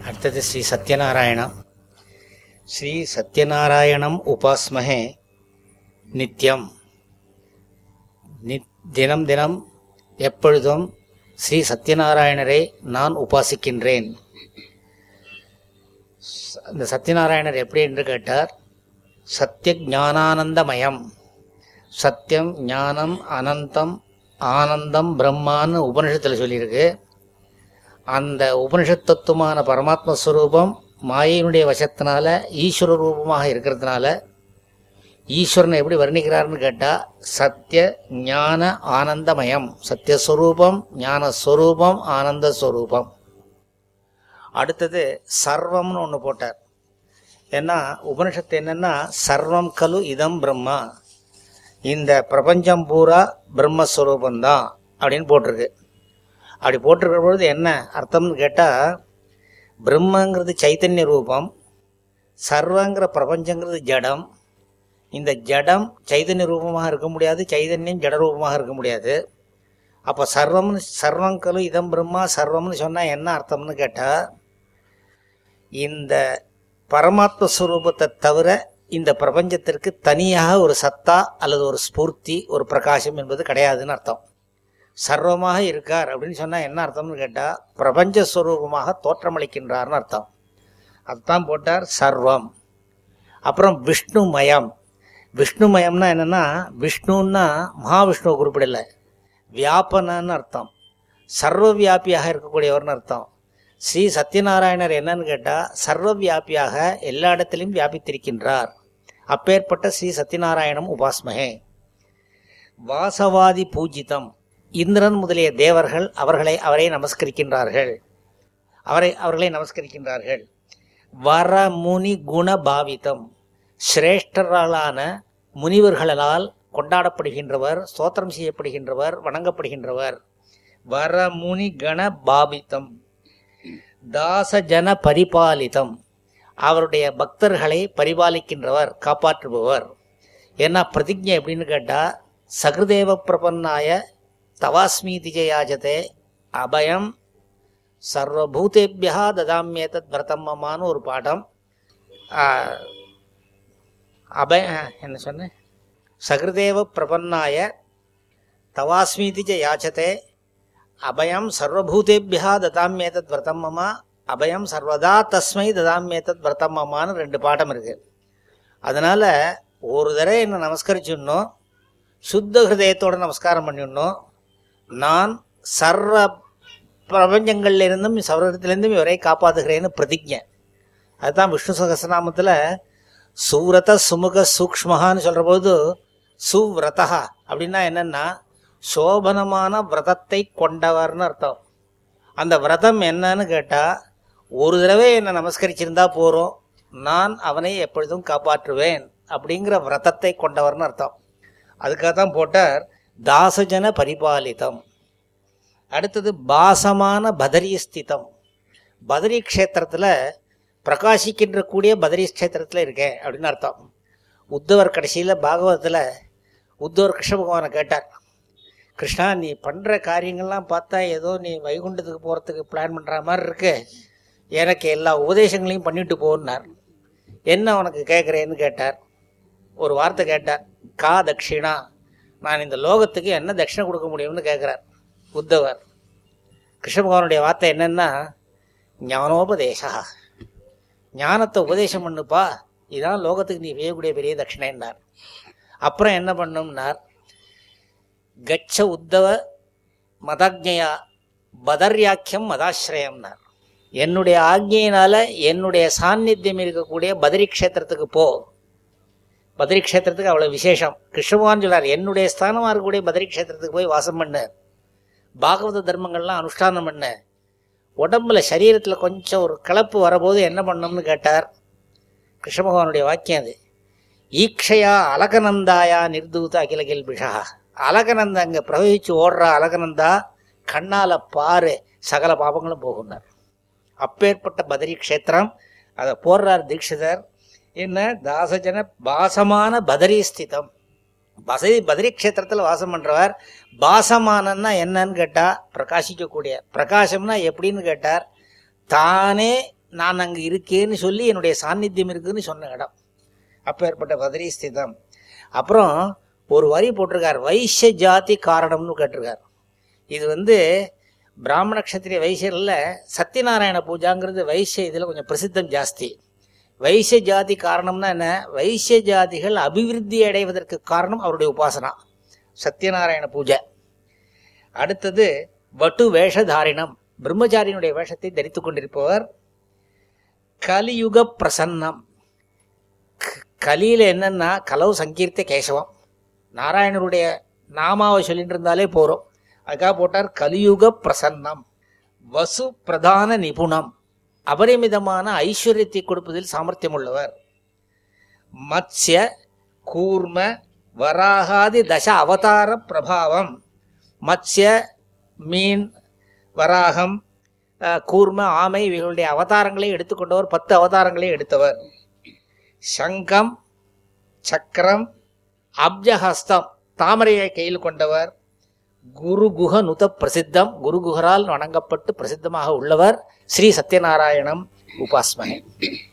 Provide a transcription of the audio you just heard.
அடுத்தது ஸ்ரீ சத்யநாராயணம் ஸ்ரீ சத்யநாராயணம் உபாஸ்மஹே நித்யம் நித் தினம் தினம் எப்பொழுதும் ஸ்ரீ சத்யநாராயணரை நான் உபாசிக்கின்றேன் ச- இந்த சத்யநாராயணர் எப்படி என்று கேட்டார் சத்திய ஞானானந்தமயம் சத்தியம் ஞானம் அனந்தம் ஆனந்தம் பிரம்மான்னு உபனிஷத்தில் சொல்லியிருக்கு அந்த உபனிஷத் தத்துவமான பரமாத்ம ஸ்வரூபம் மாயையினுடைய வசத்தினால ஈஸ்வர ரூபமாக இருக்கிறதுனால ஈஸ்வரனை எப்படி வர்ணிக்கிறார்னு கேட்டால் சத்திய ஞான ஆனந்தமயம் சத்தியஸ்வரூபம் ஞானஸ்வரூபம் ஆனந்த ஸ்வரூபம் அடுத்தது சர்வம்னு ஒன்று போட்டார் ஏன்னா உபனிஷத்து என்னன்னா சர்வம் கலு இதம் பிரம்மா இந்த பிரபஞ்சம் பூரா பிரம்மஸ்வரூபந்தான் அப்படின்னு போட்டிருக்கு அப்படி போட்டிருக்கிற பொழுது என்ன அர்த்தம்னு கேட்டால் பிரம்மங்கிறது சைத்தன்ய ரூபம் சர்வங்கிற பிரபஞ்சங்கிறது ஜடம் இந்த ஜடம் சைதன்ய ரூபமாக இருக்க முடியாது சைதன்யம் ஜட ரூபமாக இருக்க முடியாது அப்போ சர்வம்னு சர்வங்களும் இதம் பிரம்மா சர்வம்னு சொன்னால் என்ன அர்த்தம்னு கேட்டால் இந்த பரமாத்ம ஸ்வரூபத்தை தவிர இந்த பிரபஞ்சத்திற்கு தனியாக ஒரு சத்தா அல்லது ஒரு ஸ்பூர்த்தி ஒரு பிரகாசம் என்பது கிடையாதுன்னு அர்த்தம் சர்வமாக இருக்கார் அப்படின்னு சொன்னால் என்ன அர்த்தம்னு கேட்டால் பிரபஞ்ச ஸ்வரூபமாக தோற்றமளிக்கின்றார்னு அர்த்தம் அதுதான் போட்டார் சர்வம் அப்புறம் விஷ்ணுமயம் விஷ்ணுமயம்னா என்னென்னா விஷ்ணுன்னா மகாவிஷ்ணுவை குறிப்பிடலை வியாபனன்னு அர்த்தம் சர்வ வியாபியாக இருக்கக்கூடியவர்னு அர்த்தம் ஸ்ரீ சத்யநாராயணர் என்னன்னு கேட்டால் சர்வ வியாபியாக எல்லா இடத்திலும் வியாபித்திருக்கின்றார் அப்பேற்பட்ட ஸ்ரீ சத்யநாராயணம் உபாஸ்மகே வாசவாதி பூஜிதம் இந்திரன் முதலிய தேவர்கள் அவர்களை அவரை நமஸ்கரிக்கின்றார்கள் அவரை அவர்களை நமஸ்கரிக்கின்றார்கள் வரமுனி குணபாவிதம் சிரேஷ்டர்களான முனிவர்களால் கொண்டாடப்படுகின்றவர் ஸ்தோத்திரம் செய்யப்படுகின்றவர் வணங்கப்படுகின்றவர் வரமுனி கண பாபிதம் தாசஜன பரிபாலிதம் அவருடைய பக்தர்களை பரிபாலிக்கின்றவர் காப்பாற்றுபவர் ஏன்னா பிரதிஜை எப்படின்னு கேட்டால் சகுதேவ பிரபன்னாய தவாஸ்மீதி ஜெயாஜதே அபயம் சர்வபூதேபியா ததாமியேதத் விரதம் மமான்னு ஒரு பாடம் ஆ, அபய என்ன சொன்னேன் சகுதேவ பிரபன்னாய தவாஸ்மீதி ஜ யாச்சதே அபயம் சர்வபூதேபியா ததாமியேதத் விரதம் மம அபயம் சர்வதா தஸ்மை ததாமியேதத் விரதம் மமான்னு ரெண்டு பாடம் இருக்கு அதனால ஒரு தடவை என்னை நமஸ்கரிச்சுடணும் சுத்த ஹிருதயத்தோட நமஸ்காரம் பண்ணிடணும் நான் சர்வ பிரபஞ்சங்கள்ல இருந்தும் சர்வத்திலிருந்தும் இவரை காப்பாற்றுகிறேன்னு பிரதிஜை அதுதான் விஷ்ணு சகசநாமத்தில் சுவ்ரத சுமுக சூக்ஷ்மகான்னு சொல்கிற போது சுவ்ரதா அப்படின்னா என்னன்னா சோபனமான விரதத்தை கொண்டவர்னு அர்த்தம் அந்த விரதம் என்னன்னு கேட்டால் ஒரு தடவை என்னை நமஸ்கரிச்சிருந்தா போகிறோம் நான் அவனை எப்பொழுதும் காப்பாற்றுவேன் அப்படிங்கிற விரதத்தை கொண்டவர்னு அர்த்தம் அதுக்காக தான் போட்டார் தாசஜன பரிபாலிதம் அடுத்தது பாசமான பதரி ஸ்திதம் பதரி க்ஷேத்திரத்தில் பிரகாசிக்கின்ற கூடிய பதரி க்ஷேத்திரத்தில் இருக்கேன் அப்படின்னு அர்த்தம் உத்தவர் கடைசியில் பாகவதத்தில் உத்தவர் கிருஷ்ண பகவானை கேட்டார் கிருஷ்ணா நீ பண்ணுற காரியங்கள்லாம் பார்த்தா ஏதோ நீ வைகுண்டத்துக்கு போகிறதுக்கு பிளான் பண்ணுற மாதிரி இருக்கு எனக்கு எல்லா உபதேசங்களையும் பண்ணிட்டு போன்னார் என்ன உனக்கு கேட்குறேன்னு கேட்டார் ஒரு வார்த்தை கேட்டார் கா தட்சிணா நான் இந்த லோகத்துக்கு என்ன தட்சிணை கொடுக்க முடியும்னு கேட்குறார் உத்தவர் கிருஷ்ண பகவானுடைய வார்த்தை என்னன்னா ஞானோபதேசா ஞானத்தை உபதேசம் பண்ணுப்பா இதான் லோகத்துக்கு நீ செய்யக்கூடிய பெரிய தட்சிணைன்னார் அப்புறம் என்ன பண்ணும்னார் கச்ச உத்தவ மதாஜ்ஞயா பதர்யாக்கியம் மதாசிரயம்னார் என்னுடைய ஆக்ஞையினால என்னுடைய சாநித்தியம் இருக்கக்கூடிய பதரி க்ஷேத்திரத்துக்கு போ பதரி க்ஷேத்திரத்துக்கு அவ்வளோ விசேஷம் கிருஷ்ணபகவான் சொல்றார் என்னுடைய ஸ்தானமாக இருக்கக்கூடிய பதரி க்ஷேத்திரத்துக்கு போய் வாசம் பண்ணு பாகவத தர்மங்கள்லாம் அனுஷ்டானம் பண்ணு உடம்புல சரீரத்தில் கொஞ்சம் ஒரு கலப்பு வரபோது என்ன பண்ணணும்னு கேட்டார் கிருஷ்ண பகவானுடைய வாக்கியம் அது ஈக்ஷயா அலகநந்தாயா நிர்தூத அகில கேள்பிஷா அலகநந்த அங்கே பிரவகிச்சு ஓடுற அலகநந்தா கண்ணால பாரு சகல பாபங்களும் போகுன்னார் அப்பேற்பட்ட பதரி க்ஷேத்திரம் அதை போடுறார் தீட்சிதர் என்ன தாசஜன பாசமான பதரி ஸ்திதம் பசதி பதரி க்ஷேத்திரத்தில் வாசம் பண்ணுறவர் பாசமானன்னா என்னன்னு கேட்டால் பிரகாசிக்கக்கூடிய பிரகாசம்னா எப்படின்னு கேட்டார் தானே நான் அங்கே இருக்கேன்னு சொல்லி என்னுடைய சாநித்தியம் இருக்குன்னு சொன்ன இடம் அப்பேற்பட்ட பதரி ஸ்திதம் அப்புறம் ஒரு வரி போட்டிருக்கார் வைஷ்ய ஜாதி காரணம்னு கேட்டிருக்கார் இது வந்து பிராமண நட்சத்திரிய வைசியரில் சத்யநாராயண பூஜாங்கிறது வைசிய இதில் கொஞ்சம் பிரசித்தம் ஜாஸ்தி வைசிய ஜாதி காரணம்னா என்ன வைசிய ஜாதிகள் அபிவிருத்தி அடைவதற்கு காரணம் அவருடைய உபாசனா சத்யநாராயண பூஜை அடுத்தது வட்டு வேஷதாரிணம் பிரம்மச்சாரியினுடைய வேஷத்தை தரித்து கொண்டிருப்பவர் கலியுக பிரசன்னம் க- கலியில என்னன்னா கலவு சங்கீர்த்த கேசவம் நாராயணருடைய நாமாவை சொல்லிட்டு இருந்தாலே போறோம் அதுக்காக போட்டார் கலியுக பிரசன்னம் வசு பிரதான நிபுணம் அபரிமிதமான ஐஸ்வர்யத்தை கொடுப்பதில் சாமர்த்தியம் உள்ளவர் மத்ஸ்ய கூர்ம வராகாதி தச அவதார பிரபாவம் மத்ஸ்ய மீன் வராகம் அஹ், கூர்ம ஆமை இவைகளுடைய அவதாரங்களை எடுத்துக்கொண்டவர் பத்து அவதாரங்களை எடுத்தவர் சங்கம் சக்கரம் அப்ஜஹஸ்தம் தாமரையை கையில் கொண்டவர் குருகுஹ நுத பிரசித்தம் குருகுஹரால் வணங்கப்பட்டு பிரசித்தமாக உள்ளவர் ஸ்ரீ சத்யநாராயணம் உபாஸ்மகே